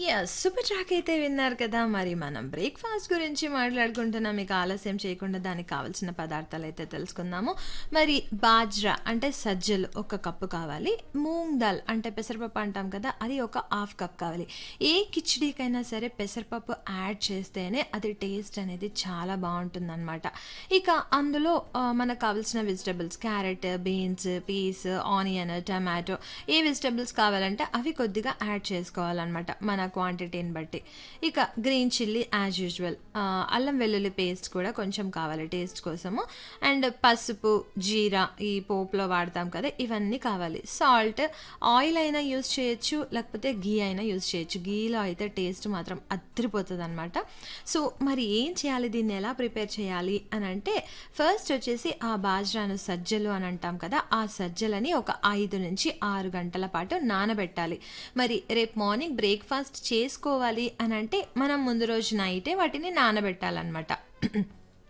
yes super track అయితే విన్నారు కదా మరి మనం బ్రేక్ఫాస్ట్ గురించి మాట్లాడుకుంటున్నాం మీకు ఆలస్యం చేయకుండా దానికి కావాల్సిన పదార్థాలు అయితే తెలుసుకుందాము మరి బాజ్రా అంటే సజ్జలు ఒక కప్పు కావాలి మూంగ్ దాల్ అంటే పెసరపప్పు అంటాం కదా అది ఒక హాఫ్ కప్ కావాలి ఏ కిచడీకైనా సరే పెసరపప్పు యాడ్ చేస్తేనే అది టేస్ట్ అనేది చాలా బాగుంటుందన్నమాట ఇక అందులో ఆ, మనకు కావాల్సిన vegetables carrot beans peas onion tomato ఏ వెజిటబుల్స్ కావాలంటే అవి కొద్దిగా యాడ్ చేసుకోవాలన్నమాట మన క్వాంటిటీని బట్టి ఇక గ్రీన్ చిల్లీ యాజ్ యూజువల్ అల్లం వెల్లుల్లి పేస్ట్ కూడా కొంచెం కావాలి టేస్ట్ కోసము అండ్ పసుపు జీరా ఈ పోపులో వాడతాం కదా ఇవన్నీ కావాలి సాల్ట్ ఆయిల్ అయినా యూస్ చేయొచ్చు లేకపోతే గీ అయినా యూస్ చేయొచ్చు గీలో అయితే టేస్ట్ మాత్రం అద్దరిపోతుంది అనమాట సో మరి ఏం చేయాలి దీన్ని ఎలా ప్రిపేర్ చేయాలి అని అంటే ఫస్ట్ వచ్చేసి ఆ బాజ్రాను సజ్జలు అని అంటాం కదా ఆ సజ్జలని ఒక ఐదు నుంచి ఆరు గంటల పాటు నానబెట్టాలి మరి రేపు మార్నింగ్ బ్రేక్ఫాస్ట్ చేసుకోవాలి అని అంటే మనం ముందు రోజు నైటే వాటిని నానబెట్టాలన్నమాట